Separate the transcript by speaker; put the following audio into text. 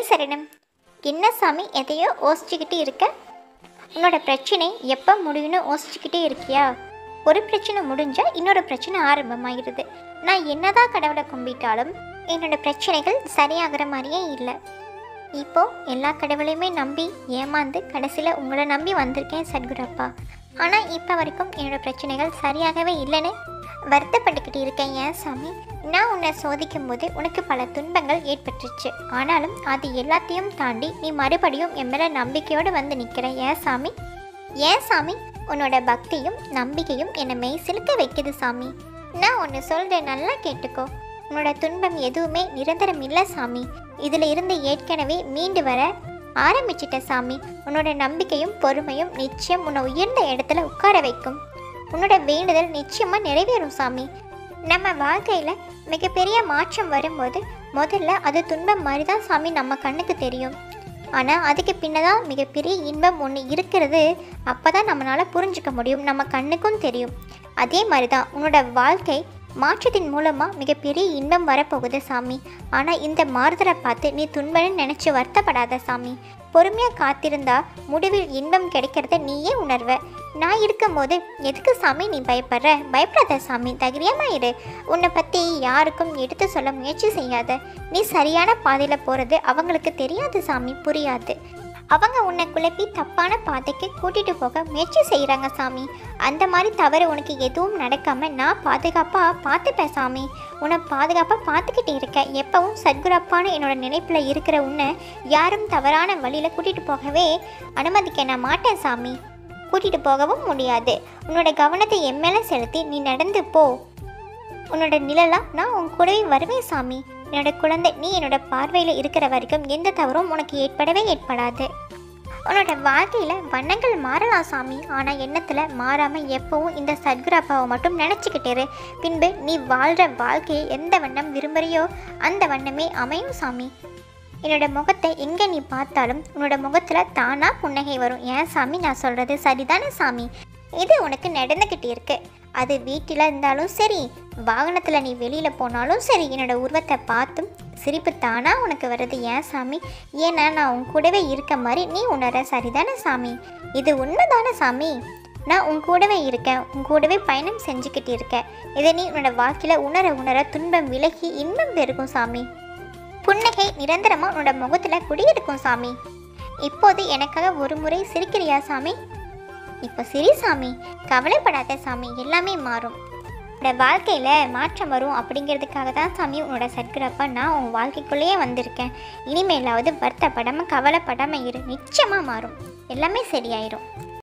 Speaker 1: சரணம் என்ன சாமி எதையோ யோசிச்சுக்கிட்டு இருக்க உன்னோட பிரச்சனை எப்போ முடியும்னு யோசிச்சுக்கிட்டே இருக்கியா ஒரு பிரச்சனை முடிஞ்சா இன்னொரு பிரச்சனை ஆரம்பமாயிருது நான் என்னதான் கடவுளை கும்பிட்டாலும் என்னோட பிரச்சனைகள் சரியாகிற மாதிரியே இல்லை இப்போ எல்லா கடவுளையுமே நம்பி ஏமாந்து கடைசியில் உங்களை நம்பி வந்திருக்கேன் சத்குரப்பா ஆனால் இப்போ வரைக்கும் என்னோட பிரச்சனைகள் சரியாகவே இல்லைன்னு வருத்தப்பட்டுக்கிட்டு இருக்கேன் ஏன் சாமி நான் உன்னை சோதிக்கும் போது உனக்கு பல துன்பங்கள் ஏற்பட்டுச்சு ஆனாலும் அது எல்லாத்தையும் தாண்டி நீ மறுபடியும் என் மேலே நம்பிக்கையோடு வந்து நிற்கிற ஏன் சாமி ஏன் சாமி உன்னோட பக்தியும் நம்பிக்கையும் என்னை மெய் சிலுக்க வைக்குது சாமி நான் ஒன்று சொல்கிறேன் நல்லா கேட்டுக்கோ உன்னோட துன்பம் எதுவுமே நிரந்தரம் இல்லை சாமி இதில் இருந்து ஏற்கனவே மீண்டு வர ஆரம்பிச்சிட்ட சாமி உன்னோட நம்பிக்கையும் பொறுமையும் நிச்சயம் உன்னை உயர்ந்த இடத்துல உட்கார வைக்கும் உன்னோட வேண்டுதல் நிச்சயமாக நிறைவேறும் சாமி நம்ம வாழ்க்கையில் மிகப்பெரிய மாற்றம் வரும்போது முதல்ல அது துன்பம் மாதிரி தான் சாமி நம்ம கண்ணுக்கு தெரியும் ஆனால் அதுக்கு பின்னதான் மிகப்பெரிய இன்பம் ஒன்று இருக்கிறது அப்போ தான் நம்மளால் புரிஞ்சுக்க முடியும் நம்ம கண்ணுக்கும் தெரியும் அதே மாதிரி தான் உன்னோட வாழ்க்கை மாற்றத்தின் மூலமாக மிகப்பெரிய இன்பம் வரப்போகுது சாமி ஆனால் இந்த மாறுதலை பார்த்து நீ துன்பம்னு நினச்சி வருத்தப்படாத சாமி பொறுமையாக காத்திருந்தா முடிவில் இன்பம் கிடைக்கிறத நீயே உணர்வ நான் இருக்கும்போது எதுக்கு சாமி நீ பயப்படுற பயப்படாத சாமி தைரியமாக இரு உன்னை பற்றி யாருக்கும் எடுத்து சொல்ல முயற்சி செய்யாத நீ சரியான பாதையில் போகிறது அவங்களுக்கு தெரியாது சாமி புரியாது அவங்க உன்னை குழப்பி தப்பான பாதைக்கு கூட்டிட்டு போக முயற்சி செய்கிறாங்க சாமி அந்த மாதிரி தவறு உனக்கு எதுவும் நடக்காம நான் பாதுகாப்பாக பார்த்துப்பேன் சாமி உன்னை பாதுகாப்பாக பார்த்துக்கிட்டு இருக்க எப்பவும் சத்குரப்பான என்னோட நினைப்பில் இருக்கிற உன்னை யாரும் தவறான வழியில் கூட்டிட்டு போகவே அனுமதிக்க நான் மாட்டேன் சாமி கூட்டிட்டு போகவும் முடியாது உன்னோட கவனத்தை என் மேலே செலுத்தி நீ நடந்து போ உன்னோட நிழலா நான் உன் கூடவே வருவேன் சாமி என்னோட குழந்தை நீ என்னோட பார்வையில் இருக்கிற வரைக்கும் எந்த தவறும் உனக்கு ஏற்படவே ஏற்படாது உன்னோட வாழ்க்கையில் வண்ணங்கள் மாறலாம் சாமி ஆனால் எண்ணத்தில் மாறாமல் எப்பவும் இந்த சத்குரு அப்பாவை மட்டும் நினச்சிக்கிட்டே இரு. பின்பு நீ வாழ்கிற வாழ்க்கையை எந்த வண்ணம் விரும்புறியோ அந்த வண்ணமே அமையும் சாமி என்னோட முகத்தை எங்கே நீ பார்த்தாலும் உன்னோட முகத்தில் தானாக புன்னகை வரும் ஏன் சாமி நான் சொல்கிறது சரிதானே சாமி இது உனக்கு நடந்துக்கிட்டு இருக்கு அது வீட்டில் இருந்தாலும் சரி வாகனத்தில் நீ வெளியில் போனாலும் சரி என்னோட உருவத்தை பார்த்தும் சிரிப்பு தானா உனக்கு வருது ஏன் சாமி ஏன்னா நான் உன் கூடவே இருக்க மாதிரி நீ உணர சரிதானே சாமி இது உண்மைதானே சாமி நான் உன் கூடவே இருக்கேன் உன் கூடவே பயணம் செஞ்சுக்கிட்டு இருக்கேன் இதை நீ உன்னோட வாழ்க்கையில் உணர உணர துன்பம் விலகி இன்பம் பெருகும் சாமி புன்னகை நிரந்தரமாக உன்னோட முகத்தில் குடியிருக்கும் சாமி இப்போது எனக்காக ஒரு முறை சிரிக்கிறியா சாமி இப்போ சிரி சாமி கவலைப்படாத சாமி எல்லாமே மாறும் உன்னோட வாழ்க்கையில் மாற்றம் வரும் அப்படிங்கிறதுக்காக தான் சாமி உன்னோட சத்குரப்பா நான் உன் வாழ்க்கைக்குள்ளேயே வந்திருக்கேன் இனிமேலாவது வருத்தப்படாமல் கவலைப்படாமல் இரு நிச்சயமாக மாறும் எல்லாமே சரியாயிரும்